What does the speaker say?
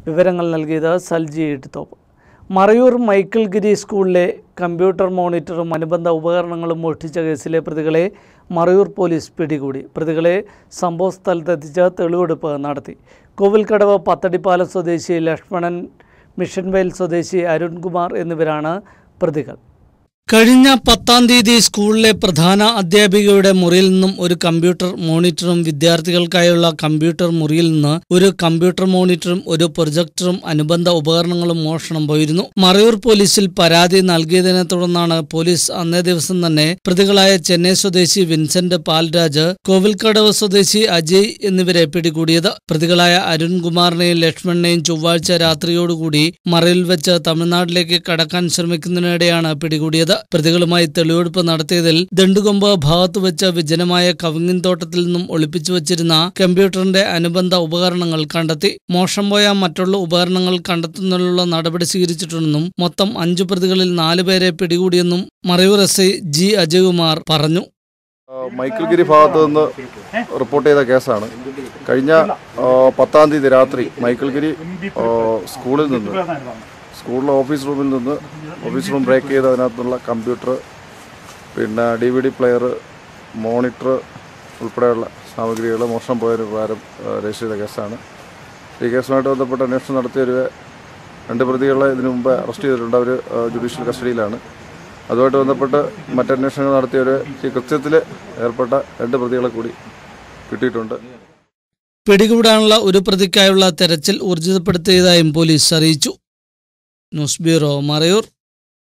വിവരങ്ങൾ നൽകിയത് സൽജി ഇട്ടുത്തോപ്പ് മറയൂർ മൈക്കിൾ ഗിരി സ്കൂളിലെ കമ്പ്യൂട്ടർ മോണിറ്ററും അനുബന്ധ ഉപകരണങ്ങളും മോഷ്ടിച്ച കേസിലെ പ്രതികളെ മറയൂർ പോലീസ് പിടികൂടി പ്രതികളെ സംഭവ സ്ഥലത്തെത്തിച്ച് തെളിവെടുപ്പ് നടത്തി കോവിൽക്കടവ് പത്തടിപ്പാലം സ്വദേശി ലക്ഷ്മണൻ മിഷൻവയൽ സ്വദേശി അരുൺകുമാർ എന്നിവരാണ് പ്രതികൾ കഴിഞ്ഞ പത്താം തീയതി സ്കൂളിലെ പ്രധാന അധ്യാപികയുടെ മുറിയിൽ നിന്നും ഒരു കമ്പ്യൂട്ടർ മോണിറ്ററും വിദ്യാർത്ഥികൾക്കായുള്ള കമ്പ്യൂട്ടർ മുറിയിൽ നിന്ന് ഒരു കമ്പ്യൂട്ടർ മോണിറ്ററും ഒരു പ്രൊജക്ടറും അനുബന്ധ ഉപകരണങ്ങളും മോഷണം പോയിരുന്നു മറയൂർ പോലീസിൽ പരാതി നൽകിയതിനെ തുടർന്നാണ് പോലീസ് അന്നേ ദിവസം തന്നെ പ്രതികളായ ചെന്നൈ സ്വദേശി വിൻസെന്റ് പാൽരാജ് കോവിൽക്കടവ് സ്വദേശി അജയ് എന്നിവരെ പിടികൂടിയത് പ്രതികളായ അരുൺകുമാറിനെയും ലക്ഷ്മണനെയും ചൊവ്വാഴ്ച രാത്രിയോടുകൂടി മറയിൽ വെച്ച് തമിഴ്നാട്ടിലേക്ക് കടക്കാൻ ശ്രമിക്കുന്നതിനിടെയാണ് പിടികൂടിയത് പ്രതികളുമായി തെളിവെടുപ്പ് നടത്തിയതിൽ ദണ്ടുകൊമ്പ് ഭാഗത്ത് വെച്ച് വിജനമായ കവുങ്ങിൻ തോട്ടത്തിൽ നിന്നും ഒളിപ്പിച്ചു വച്ചിരുന്ന കമ്പ്യൂട്ടറിന്റെ അനുബന്ധ ഉപകരണങ്ങൾ കണ്ടെത്തി മോഷണം പോയ മറ്റുള്ള ഉപകരണങ്ങൾ കണ്ടെത്തുന്നതിനുള്ള നടപടി സ്വീകരിച്ചിട്ടുണ്ടെന്നും മൊത്തം അഞ്ചു പ്രതികളിൽ നാലുപേരെ പിടികൂടിയെന്നും Marayur S I G Ajayakumar പറഞ്ഞു ആ, മൈക്കിൾ ഗിരി ഭാഗത്ത് നിന്ന് റിപ്പോർട്ട് ചെയ്ത കേസാണ് കഴിഞ്ഞ ആ, പത്താം തീയതി രാത്രി മൈക്കിൾ ഗിരി ആ, സ്കൂളിൽ നിന്ന് സ്കൂളിലെ ഓഫീസ് റൂമിൽ നിന്ന് ഓഫീസ് റൂം ബ്രേക്ക് ചെയ്ത് അതിനകത്തുള്ള കമ്പ്യൂട്ടർ പിന്നെ D V D player monitor ഉൾപ്പെടെയുള്ള സാമഗ്രികൾ മോഷണം പോയതിന് പ്രകാരം ആ, രജിസ്റ്റർ ചെയ്ത കേസാണ് ഈ കേസുമായിട്ട് ബന്ധപ്പെട്ട് അന്വേഷണം നടത്തിയൊരു രണ്ട് പ്രതികളെ ഇതിനു മുമ്പ് അറസ്റ്റ് ചെയ്തിട്ടുണ്ട് അവർ ജുഡീഷ്യൽ കസ്റ്റഡിയിലാണ് അതുമായിട്ട് ബന്ധപ്പെട്ട് മറ്റന്വേഷണങ്ങൾ നടത്തിയവർ ഈ കൃത്യത്തിൽ ഏർപ്പെട്ട രണ്ട് പ്രതികളെ കൂടി കിട്ടിയിട്ടുണ്ട് പിടികൂടാനുള്ള ഒരു പ്രതിക്കായുള്ള തെരച്ചിൽ ഊർജിതപ്പെടുത്തിയതായും പോലീസ് അറിയിച്ചു ന്യൂസ് ബ്യൂറോ മറയൂർ